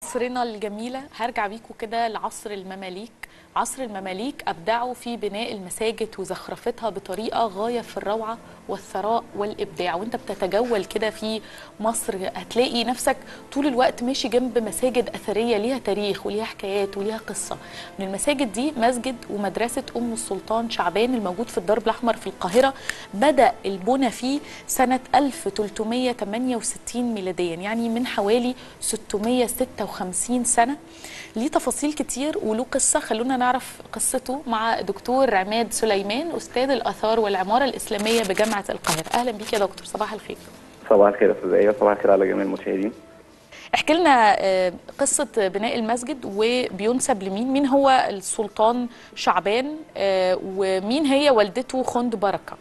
مصرنا الجميلة هرجع بيكم كده لعصر المماليك عصر المماليك أبدعوا في بناء المساجد وزخرفتها بطريقة غاية في الروعة والثراء والإبداع وانت بتتجول كده في مصر هتلاقي نفسك طول الوقت ماشي جنب مساجد أثرية ليها تاريخ وليها حكايات وليها قصة من المساجد دي مسجد ومدرسة أم السلطان شعبان الموجود في الدرب الأحمر في القاهرة بدأ البنى فيه سنة 1368 ميلاديا يعني من حوالي 656 سنة ليه تفاصيل كتير وله قصة خلونا نعرف قصته مع دكتور عماد سليمان أستاذ الآثار والعمارة الإسلامية بجامعة القاهرة أهلا بيك يا دكتور صباح الخير صباح الخير يا استاذ ايوه صباح الخير على جميع المشاهدين احكي لنا آه، قصة بناء المسجد وبينسب لمين مين هو السلطان شعبان آه، ومين هي والدته خند بركة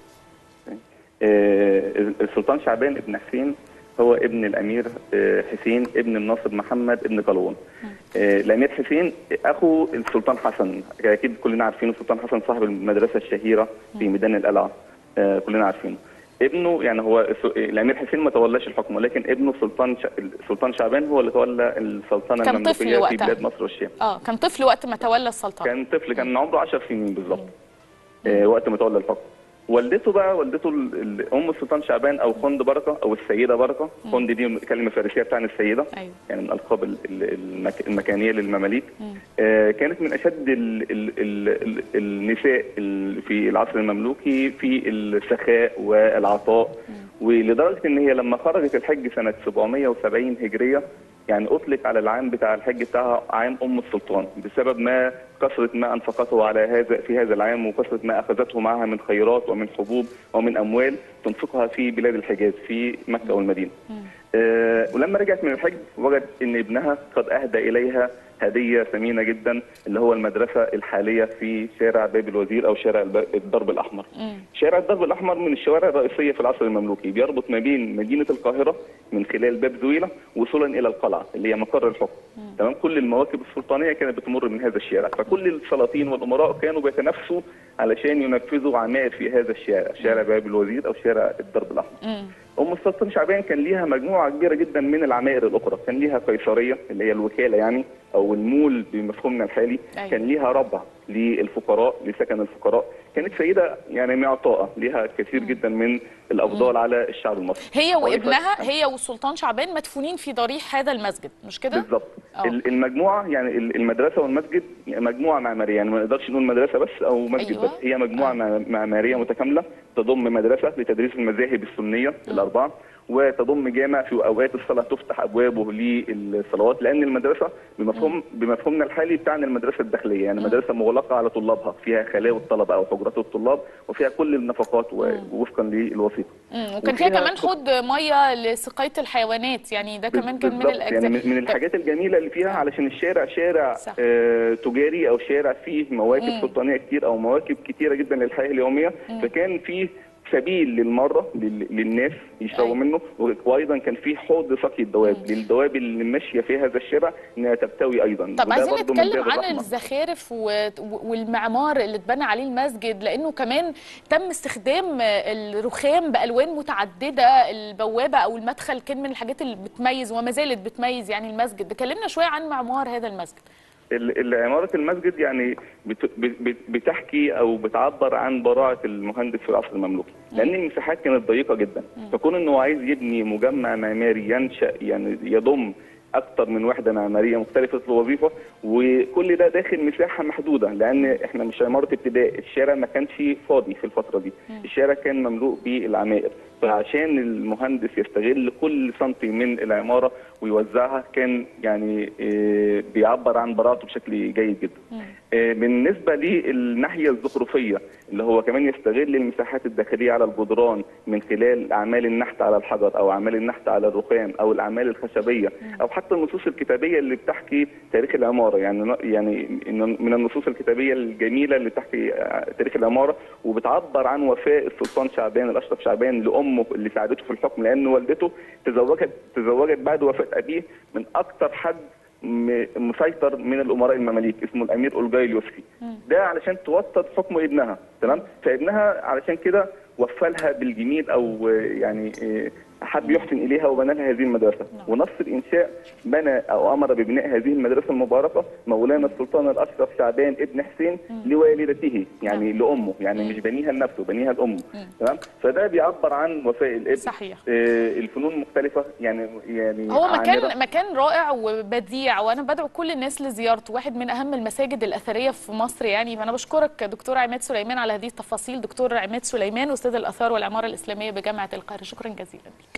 آه، السلطان شعبان ابن حسين هو ابن الامير آه، حسين ابن الناصر محمد ابن قلاوون آه، الامير حسين اخو السلطان حسن اكيد كلنا عارفينه السلطان حسن صاحب المدرسه الشهيره في ميدان القلعه آه، كلنا عارفينه ابنه يعني هو الس- الامير حسين ما تولاش الحكم ولكن ابنه سلطان ش... السلطان شعبان هو اللي تولى السلطنه كان طفل المملوكيه في وقتها. بلاد مصر والشام اه كان طفل وقت ما تولى السلطنة كان طفل كان عمره 10 سنين بالظبط آه وقت ما تولى الحكم والدته بقى والدته ال- ال- ام السلطان شعبان او خند بركه او السيده بركه خند دي كلمه فارسيه بتاعني السيده أيوة. يعني من الالقاب ال- ال- المك- المكانيه للمماليك آه كانت من اشد ال ال ال ال النساء ال- في العصر المملوكي في السخاء والعطاء ولدرجه ان هي لما خرجت الحج سنه 770 هجريه يعني اطلق على العام بتاع الحج بتاعها عام ام السلطان بسبب ما كثره ما انفقته على هذا في هذا العام وكثره ما اخذته معها من خيرات ومن حبوب ومن اموال تنفقها في بلاد الحجاز في مكه والمدينه. آه ولما رجعت من الحج وجدت ان ابنها قد اهدى اليها هديه ثمينه جدا اللي هو المدرسه الحاليه في شارع باب الوزير او شارع الب- الدرب الاحمر. شارع الدرب الاحمر من الشوارع الرئيسيه في العصر المملوكي بيربط ما بين مدينه القاهره من خلال باب زويله وصولا الى القلعه اللي هي مقر الحكم. تمام كل المواكب السلطانيه كانت بتمر من هذا الشارع فكل السلاطين والامراء كانوا بيتنافسوا علشان ينفذوا عمائر في هذا الشارع شارع باب الوزير او شارع الدرب الاحمر. ام السلطان شعبان كان ليها مجموعه كبيره جدا من العمائر الاخرى كان ليها قيصريه اللي هي الوكاله يعني او المول بمفهومنا الحالي أيوة. كان ليها ربع للفقراء لسكن الفقراء كانت سيده يعني معطاءه ليها كثير جدا من الافضال على الشعب المصري هي طائفة- وابنها هي والسلطان شعبان مدفونين في ضريح هذا المسجد مش كده؟ بالظبط آه. ال- المجموعه يعني ال- المدرسه والمسجد مجموعه معماريه يعني ما نقدرش نقول مدرسه بس او مسجد أيوة. بس هي مجموعه مع- معماريه متكامله تضم مدرسه لتدريس المذاهب السنيه الاربعه وتضم جامع في اوقات الصلاه تفتح ابوابه للصلوات لان المدرسه بمفهوم بمفهومنا الحالي بتاعني المدرسه الداخليه يعني مدرسه مغلقه على طلابها فيها خلايا الطلبه او حجرات الطلاب وفيها كل النفقات و- وفقا للوثيقه مم. وكان فيها وفيها كمان خط- حوض ميه لسقايه الحيوانات يعني ده كمان كان من بالظبط. الاجزاء يعني من من طب- الحاجات الجميله اللي فيها علشان الشارع شارع صح. آه تجاري او شارع فيه مواكب سلطانيه كتير او مواكب كتيره جدا للحياه اليوميه فكان فيه سبيل للمره لل- للناس يشربوا أيوة. منه وايضا كان فيه حوض سقي الدواب للدواب اللي ماشيه في هذا الشارع انها تبتوي ايضا طب وده عايزين برضه من نتكلم باب عن الرحمة. الزخارف و- والمعمار اللي اتبنى عليه المسجد لانه كمان تم استخدام الرخام بالوان متعدده البوابه او المدخل كان من الحاجات اللي بتميز وما زالت بتميز يعني المسجد بكلمنا شويه عن معمار هذا المسجد ال- ال- عمارة المسجد يعني بت- بت- بتحكي أو بتعبر عن براعة المهندس في العصر المملوكي لأن المساحات كانت ضيقة جدا فكون إنه عايز يبني مجمع معماري ينشأ يعني يضم أكتر من وحدة معمارية مختلفة الوظيفة وكل ده داخل مساحة محدودة لأن إحنا مش عمارة ابتداء الشارع ما كانش فاضي في الفترة دي الشارع كان مملوء بالعمائر فعشان المهندس يستغل كل سنتي من العمارة ويوزعها كان يعني آه، بيعبر عن براءته بشكل جيد جدا آه، بالنسبة للناحية الزخرفية اللي هو كمان يستغل المساحات الداخلية على الجدران من خلال أعمال النحت على الحجر أو أعمال النحت على الرخام أو الأعمال الخشبية أو حتى النصوص الكتابية اللي بتحكي تاريخ العمارة يعني يعني إن- من النصوص الكتابية الجميلة اللي بتحكي آه، تاريخ العمارة وبتعبر عن وفاء السلطان شعبان الأشرف شعبان لأمه اللي ساعدته في الحكم لأن والدته تزوجت تزوجت بعد وفاة أبيه من أكثر حد م- مسيطر من الامراء المماليك اسمه الامير اولجاي اليوسفي ده علشان توطد حكم ابنها تمام فابنها علشان كده وفى لها بالجميل او آه، يعني آه، حب يحسن اليها وبنى لها هذه المدرسه نعم. ونص الانشاء بنى او امر ببناء هذه المدرسه المباركه مولانا السلطان الاشرف شعبان ابن حسين لوالدته يعني لامه يعني مش بنيها لنفسه بنيها لامه تمام فده بيعبر عن وفاء الابن صحيح. آه الفنون مختلفه يعني يعني هو عامرة. مكان مكان رائع وبديع وانا بدعو كل الناس لزيارته واحد من اهم المساجد الاثريه في مصر يعني فانا بشكرك دكتور عماد سليمان على هذه التفاصيل دكتور عماد سليمان استاذ الاثار والعماره الاسلاميه بجامعه القاهره شكرا جزيلا لك